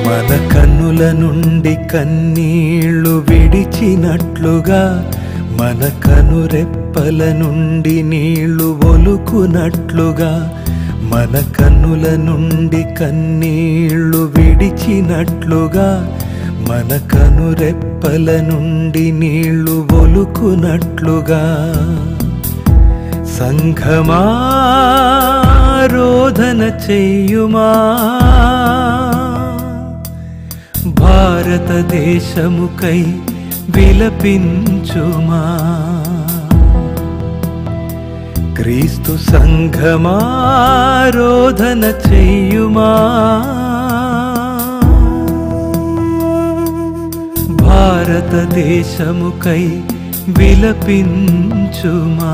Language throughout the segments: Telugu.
మన కన్నుల నుండి కన్నీళ్లు విడిచినట్లుగా మన కనురెప్పల నుండి నీళ్లు ఒలుకునట్లుగా మన కన్నుల నుండి కన్నీళ్లు విడిచినట్లుగా మన కనురెప్పల నుండి నీళ్లు ఒలుకునట్లుగా సంఘమా రోధన చెయ్యుమా భారతదేశముకై విలపించుమా క్రీస్తు సంఘమా రోధన చెయ్యుమా భారతదేశముకై విలపించుమా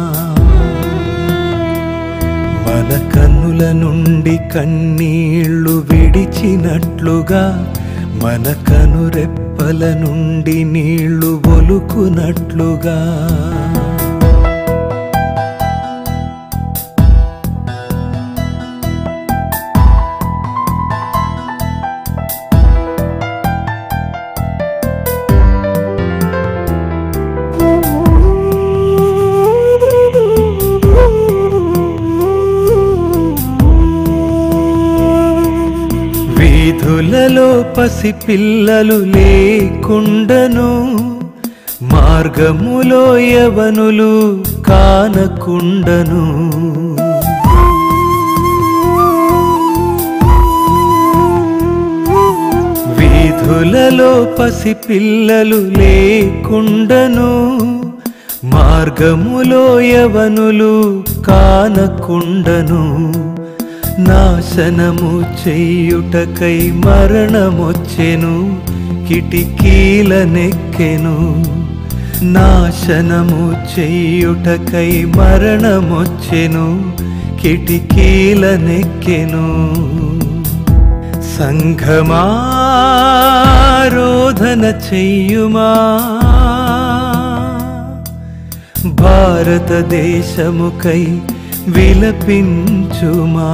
మన కన్నుల నుండి కన్నీళ్లు విడిచినట్లుగా మన కనురెప్పల నుండి నీళ్లు ఒలుకునట్లుగా వీధులలో పసిపిల్లలు లేకుండను మార్గములో యవనులు కానకుండను వీధులలో పసిపిల్లలు లేకుండను మార్గములో యవనులు కానకుండను నాశనము చెయ్యుటకై మరణమొచ్చెను కిటికీల నెక్కెను నాశనము చెయ్యుటకై మరణమొచ్చెను కిటికీల నెక్కెను సంఘమా రోధన చెయ్యుమా భారతదేశముకై విలపించుమా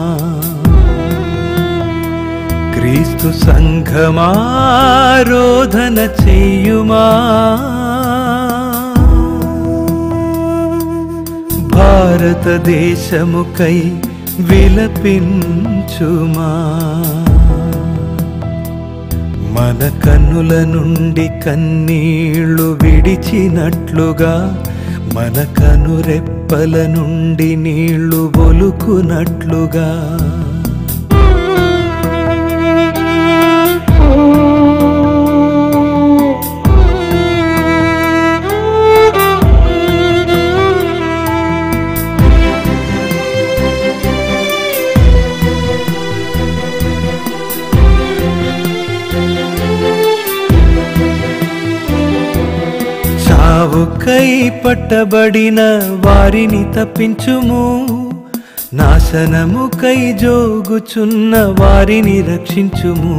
క్రీస్తు సంఘమా రోధన చెయ్యుమా భారతదేశముకై విలపించుమా మన కన్నుల నుండి కన్నీళ్లు విడిచినట్లుగా మన కనురెప్పల నుండి నీళ్లు ఒలుకునట్లుగా చావుకై పట్టబడిన వారిని తప్పించుము నాశనముకై జోగుచున్న వారిని రక్షించుము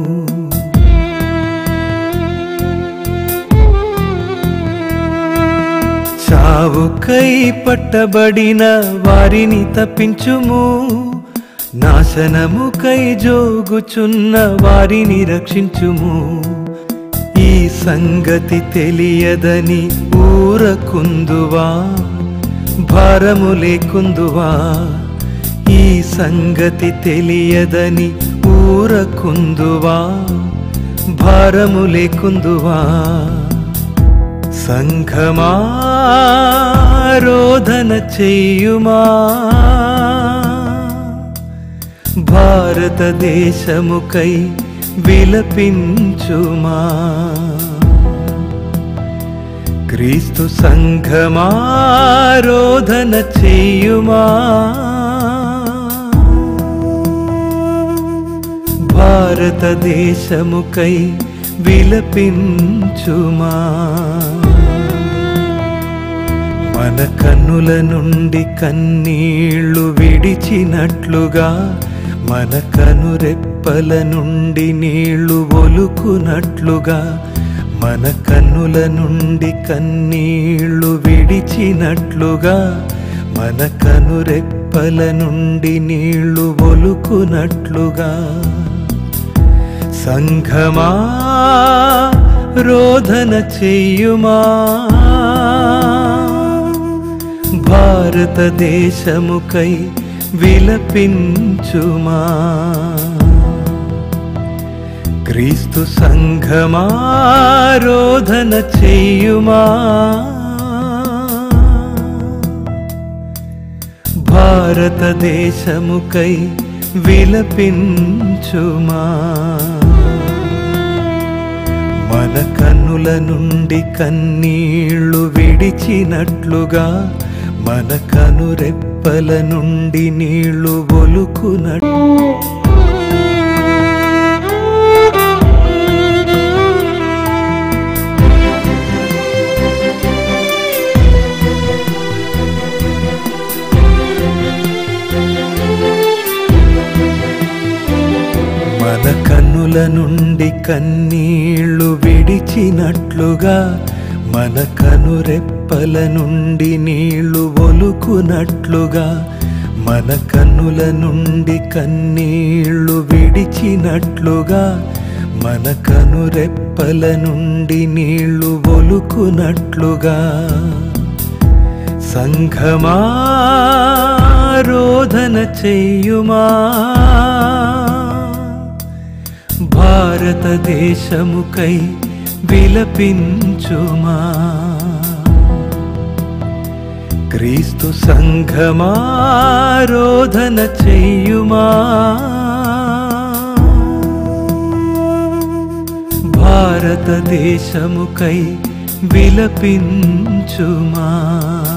చావుకై పట్టబడిన వారిని తప్పించుము నాశనముకై జోగుచున్న వారిని రక్షించుము ఈ సంగతి తెలియదని ఊరకుందువా భారము లేకుందువా ఈ సంగతి తెలియదని ఊరకుందువా భారము లేకుందువా సంఘమా రోధన చెయ్యుమా భారతదేశముకై విలపించుమా క్రీస్తు సంఘమా రోధన చెయ్యుమా భారతదేశముకై విలపించుమా మన కన్నుల నుండి కన్నీళ్లు విడిచినట్లుగా మన కనురెప్పల నుండి నీళ్లు ఒలుకునట్లుగా మన కన్నుల నుండి కన్నీళ్లు విడిచినట్లుగా మన కనురెప్పల నుండి నీళ్లు ఒలుకునట్లుగా సంఘమా రోధన చెయ్యుమా భారతదేశముకై విలపించుమా క్రీస్తు సంఘమా రోధన చెయ్యుమా భారతదేశముకై విలపించుమా మన కన్నుల నుండి కన్నీళ్లు విడిచినట్లుగా మన కనురెప్పల నుండి నీళ్లు ఒలుకునట్లు మన కన్నుల నుండి కన్నీళ్లు విడిచినట్లుగా మన కనురెప్పల నుండి నీళ్లు ఒలుకునట్లుగా మన కన్నుల నుండి కన్నీళ్లు విడిచినట్లుగా మన కనురెప్పల నుండి నీళ్లు ఒలుకునట్లుగా సంఘమా రోధన చెయ్యుమా భారతదేశముకై విలపించుమా క్రీస్తు సంఘమా రోధన చెయ్యుమా భారతదేశముకై విలపించుమా